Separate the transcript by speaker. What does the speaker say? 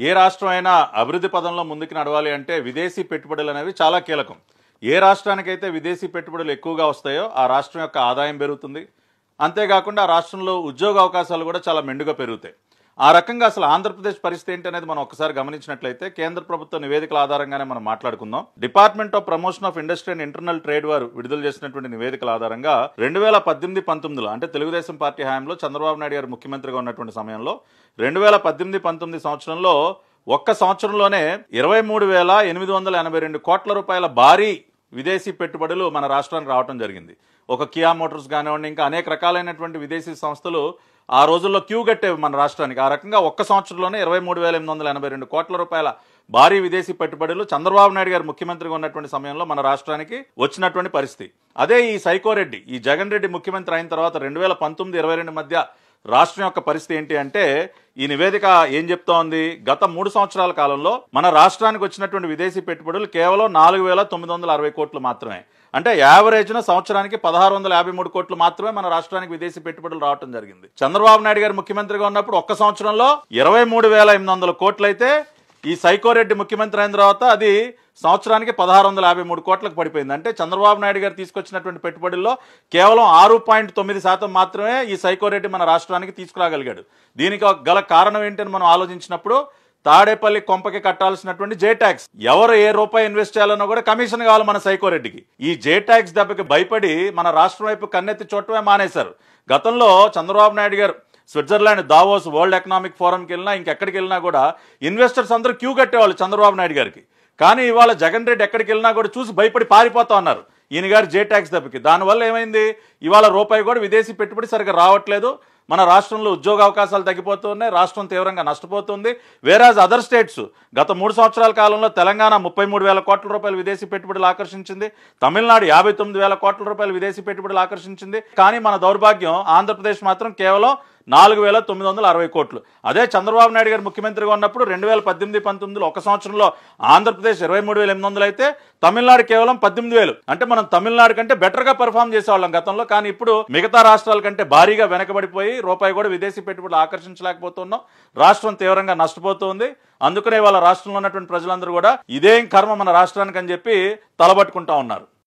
Speaker 1: ఏ రాష్ట్రం అయినా అభివృద్ధి పదంలో ముందుకు నడవాలి అంటే విదేశీ పెట్టుబడులు అనేవి చాలా కీలకం ఏ రాష్ట్రానికైతే విదేశీ పెట్టుబడులు ఎక్కువగా వస్తాయో ఆ రాష్ట్రం యొక్క ఆదాయం పెరుగుతుంది అంతేకాకుండా ఆ రాష్ట్రంలో ఉద్యోగ అవకాశాలు కూడా చాలా మెండుగా పెరుగుతాయి ఆ రకంగా అసలు ఆంధ్రప్రదేశ్ పరిస్థితి ఏంటి అనేది మనం ఒకసారి గమనించినట్లయితే కేంద్ర ప్రభుత్వ నివేదికల ఆధారంగానే మనం మాట్లాడుకుందాం department of promotion of industry and internal trade వారు విడుదల చేసినటువంటి నివేదికల ఆధారంగా రెండు వేల పద్దెనిమిది పంతొమ్మిదిలో అంటే తెలుగుదేశం పార్టీ హయాంలో చంద్రబాబు నాయుడు గారు ముఖ్యమంత్రిగా ఉన్నటువంటి సమయంలో రెండు వేల పద్దెనిమిది పంతొమ్మిది సంవత్సరంలో ఒక్క సంవత్సరంలోనే ఇరవై మూడు వేల ఎనిమిది వందల ఎనభై రెండు కోట్ల రూపాయల భారీ విదేశీ పెట్టుబడులు మన రాష్ట్రానికి రావడం జరిగింది ఒక కియా మోటార్స్ కానివ్వండి ఇంకా అనేక రకాలైనటువంటి విదేశీ సంస్థలు ఆ రోజుల్లో క్యూ కట్టేవి మన రాష్ట్రానికి ఆ రకంగా ఒక్క సంవత్సరంలోనే ఇరవై మూడు వేల ఎనిమిది వందల ఎనభై రెండు కోట్ల రూపాయల భారీ విదేశీ పెట్టుబడులు చంద్రబాబు నాయుడు గారు ముఖ్యమంత్రిగా ఉన్నటువంటి సమయంలో మన రాష్ట్రానికి వచ్చినటువంటి పరిస్థితి అదే ఈ సైకోరెడ్డి ఈ జగన్ రెడ్డి ముఖ్యమంత్రి అయిన తర్వాత రెండు వేల పంతొమ్మిది ఇరవై రెండు మధ్య రాష్ట్రం యొక్క పరిస్థితి ఏంటి అంటే ఈ నివేదిక ఏం చెప్తోంది గత మూడు సంవత్సరాల కాలంలో మన రాష్ట్రానికి వచ్చినటువంటి విదేశీ పెట్టుబడులు కేవలం నాలుగు వేల తొమ్మిది వందల అరవై కోట్లు మాత్రమే అంటే యావరేజ్న సంవత్సరానికి పదహారు వందల యాభై మూడు కోట్లు మాత్రమే మన రాష్ట్రానికి విదేశీ పెట్టుబడులు రావడం జరిగింది చంద్రబాబు నాయుడు గారు ముఖ్యమంత్రిగా ఉన్నప్పుడు ఒక్క సంవత్సరంలో ఇరవై మూడు వేల ఎనిమిది వందల కోట్లు అయితే ఈ సైకోరెడ్డి ముఖ్యమంత్రి అయిన తర్వాత అది సంవత్సరానికి పదహారు వందల యాభై మూడు కోట్లకు పడిపోయింది అంటే చంద్రబాబు నాయుడు గారు తీసుకొచ్చినటువంటి పెట్టుబడుల్లో కేవలం ఆరు పాయింట్ తొమ్మిది శాతం మాత్రమే ఈ సైకోరెడ్డి మన రాష్ట్రానికి తీసుకురాగలిగాడు దీనికి గల కారణం ఏంటని మనం ఆలోచించినప్పుడు తాడేపల్లి కొంపకి కట్టాల్సినటువంటి జే ట్యాక్స్ ఎవరు ఏ రూపాయి ఇన్వెస్ట్ చేయాలన్నా కూడా కమిషన్ కావాలి మన సైకోరెడ్డికి ఈ జే ట్యాక్స్ దెబ్బకి భయపడి మన రాష్ట్రం వైపు కన్నెత్తి చూడటమే మానేశారు గతంలో చంద్రబాబు నాయుడు గారు స్విట్జర్లాండ్ దావోస్ వరల్డ్ ఎకనామిక్ ఫోరంకి వెళ్ళినా ఇంకెక్కడికి వెళ్ళినా కూడా ఇన్వెస్టర్స్ అందరూ క్యూ కట్టేవాళ్ళు చంద్రబాబు నాయుడు గారికి కానీ ఇవాళ జగన్ రెడ్డి ఎక్కడికి వెళ్ళినా కూడా చూసి భయపడి పారిపోతా ఉన్నారు ఈయన గారు జే ట్యాక్స్ దెబ్బకి దానివల్ల ఏమైంది ఇవాళ రూపాయి కూడా విదేశీ పెట్టుబడి సరిగ్గా రావట్లేదు మన రాష్ట్రంలో ఉద్యోగ అవకాశాలు తగ్గిపోతున్నాయి రాష్ట్రం తీవ్రంగా నష్టపోతుంది వేరాజ్ అదర్ స్టేట్స్ గత మూడు సంవత్సరాల కాలంలో తెలంగాణ ముప్పై మూడు వేల కోట్ల రూపాయల విదేశీ పెట్టుబడులు ఆకర్షించింది తమిళనాడు యాభై తొమ్మిది వేల కోట్ల రూపాయల విదేశీ పెట్టుబడులు ఆకర్షించింది కానీ మన దౌర్భాగ్యం ఆంధ్రప్రదేశ్ మాత్రం కేవలం నాలుగు వేల తొమ్మిది వందల అరవై కోట్లు అదే చంద్రబాబు నాయుడు గారు ముఖ్యమంత్రిగా ఉన్నప్పుడు రెండు వేల పద్దెనిమిది పంతొమ్మిదిలో ఒక సంవత్సరంలో ఆంధ్రప్రదేశ్ ఇరవై మూడు వేల ఎనిమిది వందలు అయితే తమిళనాడు కేవలం పద్దెనిమిది వేలు అంటే మనం తమిళనాడు కంటే బెటర్గా పెర్ఫామ్ చేసేవాళ్ళం గతంలో కానీ ఇప్పుడు మిగతా రాష్ట్రాల కంటే భారీగా వెనకబడిపోయి రూపాయి కూడా విదేశీ పెట్టుబడులు ఆకర్షించలేకపోతున్నాం రాష్ట్రం తీవ్రంగా నష్టపోతుంది అందుకనే వాళ్ళ రాష్ట్రంలో ఉన్నటువంటి ప్రజలందరూ కూడా ఇదేం కర్మ మన రాష్ట్రానికి అని చెప్పి తలబట్టుకుంటా ఉన్నారు